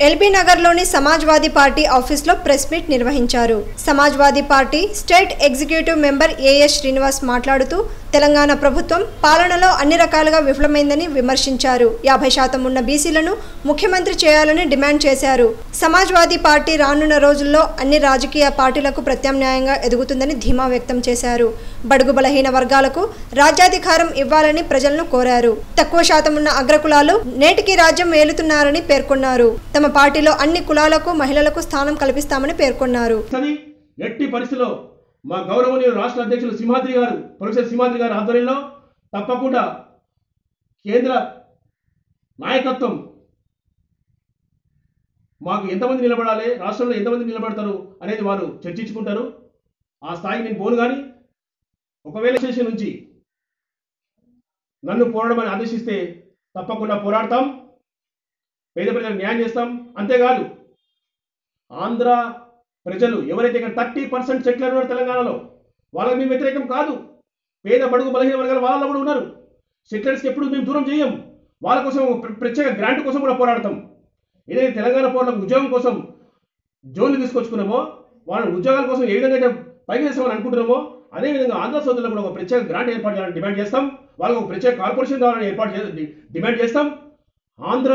LB నగర్లోని Samajwadi party ఆఫీస్లో press meet నిర్వహించారు Samajwadi party state executive member AS Srinivas మాట్లాడుతూ తెలంగాణ ప్రభుత్వం పాలనలో అన్ని రకాలుగా విఫలమైందని విమర్శించారు యాభై శాతం ఉన్న బీసీలను ముఖ్యమంత్రి చేయాలని డిమాండ్ చేశారు సమాజ్వాదీ పార్టీ రానున్న రోజుల్లో అన్ని రాజకీయ పార్టీలకు ప్రత్యామ్నాయంగా ఎదుగుతుందని ధీమా వ్యక్తం చేశారు బడుగు బలహీన వర్గాలకు రాజ్యాధికారం ఇవ్వాలని ప్రజలను కోరారు తక్కువ శాతం ఉన్న అగ్రకులాలు నేటికి రాజ్యం ఏలుతున్నారని పేర్కొన్నారు తమ పార్టీలో అన్ని కులాలకు మహిళలకు స్థానం కల్పిస్తామని పేర్కొన్నారు వస్తుంది ఎట్టి పరిస్థితిలో మా గౌరవనీయులు రాష్ట్ర అధ్యక్షులు సింహాద్రి గారు ప్రొఫెసర్ సింహాద్రి గారి ఆధ్వర్యంలో తప్పకుండా కేంద్ర నాయకత్వం మాకు ఎంతమంది నిలబడాలి రాష్ట్రంలో ఎంతమంది నిలబడతారు అనేది వారు చర్చించుకుంటారు ఆ స్థాయికి నేను పోను కానీ ఒకవేళ స్టేషన్ నుంచి నన్ను పోరాడమని ఆదేశిస్తే తప్పకుండా పోరాడతాం పేద ప్రజలకు న్యాయం చేస్తాం అంతేకాదు ఆంధ్ర ప్రజలు ఎవరైతే ఇక్కడ థర్టీ పర్సెంట్ సెటిలర్ ఉన్నారు తెలంగాణలో వాళ్ళకి మేము వ్యతిరేకం కాదు పేద బడుగు బలహీన వర్గాల వాళ్ళలో కూడా ఉన్నారు సెటిలర్స్కి ఎప్పుడు మేము దూరం చేయం వాళ్ళ కోసం ఒక ప్ర- ప్రత్యేక గ్రాంట్ కోసం కూడా పోరాడతాం ఏదైతే తెలంగాణ పౌరులకు ఉద్యోగం కోసం జోన్లు తీసుకొచ్చుకున్నామో వాళ్ళ ఉద్యోగాల కోసం ఏ విధంగా అయితే పైకి చేస్తామని అనుకుంటున్నామో అదేవిధంగా ఆంధ్ర సోదరులకు కూడా ఒక ప్రత్యేక గ్రాంట్ ఏర్పాటు చేయాలని డిమాండ్ చేస్తాం వాళ్ళకు ఒక ప్రత్యేక కార్పొరేషన్ కావాలని ఏర్పాటు చే డి- డిమాండ్ చేస్తాం ఆంధ్ర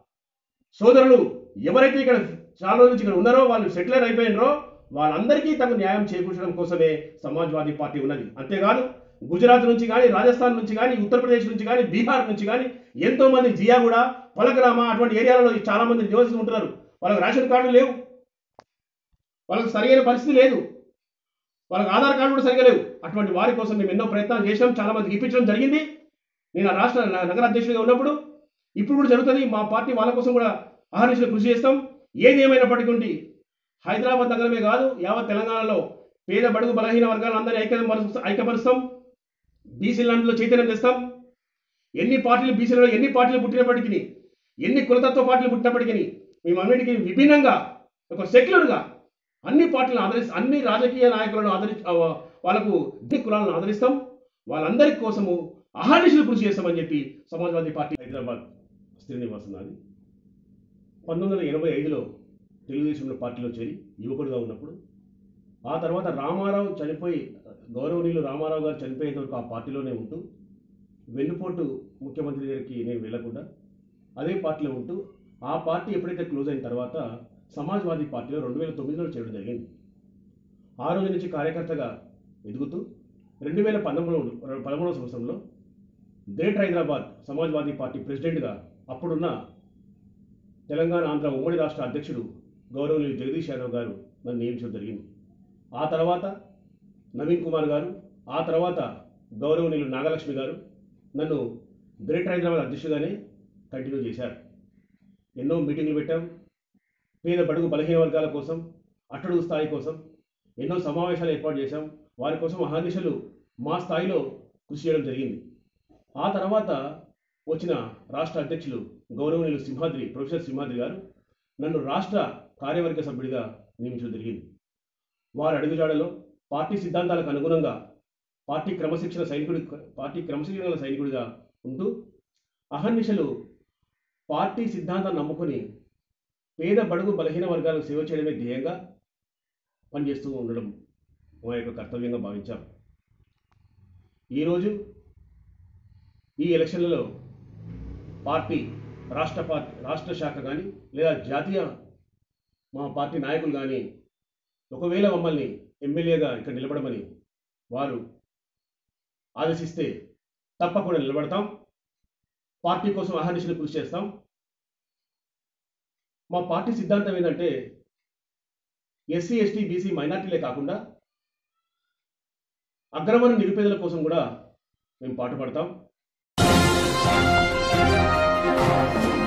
సోదరులు ఎవరైతే ఇక్కడ చాలా రోజుల నుంచి ఇక్కడ ఉన్నారో వాళ్ళు సెటిలర్ అయిపోయినారో వాళ్ళందరికీ తమ న్యాయం చేకూర్చడం కోసమే సమాజ్వాదీ పార్టీ ఉన్నది అంతేకాదు గుజరాత్ నుంచి కానీ రాజస్థాన్ నుంచి కానీ ఉత్తరప్రదేశ్ నుంచి కానీ బీహార్ నుంచి కానీ ఎంతో మంది జియాగూడ పలకరామ అటువంటి ఏరియాలలో చాలా మంది నివసిస్తూ ఉంటున్నారు వాళ్ళకి రేషన్ కార్డులు లేవు వాళ్ళకి సరైన పరిస్థితి లేదు వాళ్ళకి ఆధార్ కార్డు కూడా సరిగా లేవు అటువంటి వారి కోసం మేము ఎన్నో ప్రయత్నాలు చేసినాం చాలా మందికి ఇప్పించడం జరిగింది నేను ఆ రాష్ట్ర న- నగర అధ్యక్షుడిగా ఉన్నప్పుడు ఇప్పుడు కూడా జరుగుతుంది మా పార్టీ వాళ్ళ కోసం కూడా అహర్నిశలు కృషి చేస్తాం ఏది ఏమైనప్పటికీ ఉండి హైదరాబాద్ నగరమే కాదు యావత్ తెలంగాణలో పేద బడుగు బలహీన వర్గాలందరినీ ఐక్యపరుస్తాం ఐక్యపరుస్తాం బీసీలందరిలో చైతన్యం తెస్తాం ఎన్ని పార్టీలు బీసీలలో ఎన్ని పార్టీలు పుట్టినప్పటికీ ఎన్ని కులతత్వ పార్టీలు పుట్టినప్పటికీ మేము అన్నిటికీ విభిన్నంగా ఒక సెక్యులర్గా అన్ని పార్టీలను ఆదరిస్తాం అన్ని రాజకీయ నాయకులను ఆదరి ఆ, వాళ్ళకు అన్ని కులాలను ఆదరిస్తాం వాళ్ళందరి కోసము అహర్నిశలు కృషి చేస్తామని చెప్పి సమాజ్వాదీ పార్టీ హైదరాబాద్ శ్రీనివాసన్ నాది పంతొమ్మిది వందల ఎనభై ఐదులో తెలుగుదేశంలో పార్టీలో చేరి యువకుడిగా ఉన్నప్పుడు ఆ తర్వాత రామారావు చనిపోయి గౌరవనీయులు రామారావు గారు చనిపోయేంత వరకు ఆ పార్టీలోనే ఉంటూ వెన్నుపోటు ముఖ్యమంత్రి దగ్గరికి నేను వెళ్ళకుండా అదే పార్టీలో ఉంటూ ఆ పార్టీ ఎప్పుడైతే క్లోజ్ అయిన తర్వాత సమాజ్వాదీ పార్టీలో రెండు వేల తొమ్మిదిలో చేరడం జరిగింది ఆ రోజు నుంచి కార్యకర్తగా ఎదుగుతూ రెండు వేల పంతొమ్మిది పదమూడవ సంవత్సరంలో గ్రేటర్ హైదరాబాద్ సమాజ్వాదీ పార్టీ ప్రెసిడెంట్గా అప్పుడున్న తెలంగాణ ఆంధ్ర ఉమ్మడి రాష్ట్ర అధ్యక్షుడు గౌరవనీయులు జగదీష్ యాదవ్ గారు నన్ను నియమించడం జరిగింది ఆ తర్వాత నవీన్ కుమార్ గారు ఆ తర్వాత గౌరవనీయులు నాగలక్ష్మి గారు నన్ను గ్రేటర్ హైదరాబాద్ అధ్యక్షుడిగానే కంటిన్యూ చేశారు ఎన్నో మీటింగ్లు పెట్టాం పేద బడుగు బలహీన వర్గాల కోసం అట్టడుగు స్థాయి కోసం ఎన్నో సమావేశాలు ఏర్పాటు చేశాం వారి కోసం అహర్నిశలు మా స్థాయిలో కృషి చేయడం జరిగింది ఆ తర్వాత వచ్చిన రాష్ట్ర అధ్యక్షులు గౌరవనీయులు సింహాద్రి ప్రొఫెసర్ సింహాద్రి గారు నన్ను రాష్ట్ర కార్యవర్గ సభ్యుడిగా నియమించడం జరిగింది వారి అడుగుజాడలో పార్టీ సిద్ధాంతాలకు అనుగుణంగా పార్టీ క్రమశిక్షణ సైనికుడి పార్టీ క్రమశిక్షణ గల సైనికుడిగా ఉంటూ అహర్నిశలు పార్టీ సిద్ధాంతాన్ని నమ్ముకొని పేద బడుగు బలహీన వర్గాలకు సేవ చేయడమే ధ్యేయంగా పనిచేస్తూ ఉండడం మా యొక్క కర్తవ్యంగా భావించాం ఈరోజు ఈ ఎలక్షన్లలో పార్టీ రాష్ట్ర పార్టీ రాష్ట్ర శాఖ కానీ లేదా జాతీయ మా పార్టీ నాయకులు కానీ ఒకవేళ మమ్మల్ని ఎమ్మెల్యేగా ఇక్కడ నిలబడమని వారు ఆదేశిస్తే తప్పకుండా నిలబడతాం పార్టీ కోసం అహర్నిశలు కృషి చేస్తాం మా పార్టీ సిద్ధాంతం ఏంటంటే ఎస్సీ ఎస్టీ బీసీ మైనార్టీలే కాకుండా అగ్రవర్ణ నిరుపేదల కోసం కూడా మేము పాటుపడతాం